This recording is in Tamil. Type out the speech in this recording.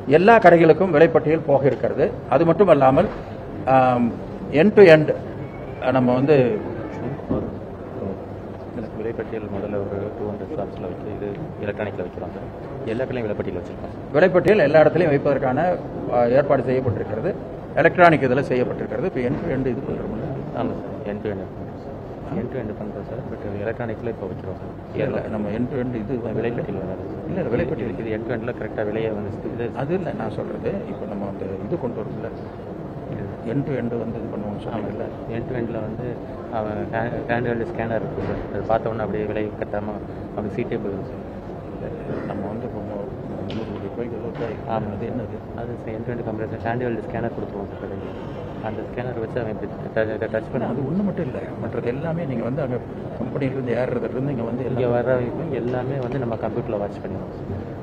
எல்லா கடைகளுக்கும் விலைப்பட்டியல் போக இருக்கிறது அது மட்டும் அல்லாமல் எண்ட் டு எண்ட் நம்ம வந்து விலைப்பட்டியல் முதல்ல ஒரு டூ ஹண்ட்ரட் ஸ்டாப்ஸில் வச்சு இது எலக்ட்ரானிக்கில் வைக்கிறோம் சார் எல்லா கடையிலும் விலைப்பட்டியல் வச்சுருக்கோம் விலைப்பட்டியல் எல்லா இடத்துலையும் வைப்பதற்கான அஹ், ஏற்பாடு செய்யப்பட்டிருக்கிறது எலக்ட்ரானிக் இதில் செய்யப்பட்டிருக்கிறது இப்போ எண்ட் டு எண்ட் இது பண்ணுறோம்ல ஆமாம் sir end to end end to end பண்ணுறோம் சார் பட் எலக்ட்ரானிக்கில் இப்போ வைக்கிறோம் சார் இல்லை நம்ம எண்ட் டு எண்ட் இது வந்து- விலைப்பட்டியல் வராது இல்லை இல்லை விலைப்பட்டியல் இது என் டு எண்டில் கரெக்டாக விலையை வந்து இது அது இல்லை நான் சொல்கிறது இப்போ நம்ம அந்த இது கொண்டு வரோம்ல எண்ட் டு எண்டு வந்து இது பண்ணுவோம்னு சொன்னாங்கல்ல என் டு எண்டில் வந்து அவன் ஹேண்ட் ஹெல்டு ஸ்கேனர் இருக்குது சார் அது பார்த்த உடனே அப்படியே விலை கட்டாமல் அப்படி சீட்டே போயிடும் சார் நம்ம வந்து இப்போ மு- நூறு ரூபாய்க்கு எவ்வளோ ஆமாம் அது என்னது அது end to end computer hand held scanner கொடுத்துருவோம் சார் கடையில் அந்த ஸ்கேனர் வச்சு அவன் இப்படி டச் பண்ணி அது ஒன்று மட்டும் இல்லை மற்றது எல்லாமே நீங்கள் வந்து அங்கே கம்பெனிலேருந்து ஏறுறதுலேருந்து இங்கே வந்து இங்கே எல்லாம் வர வரைக்கும் எல்லாமே வந்து நம்ம கம்ப்யூட்டரில் வாட்ச் பண்ணிடுவோம் சார்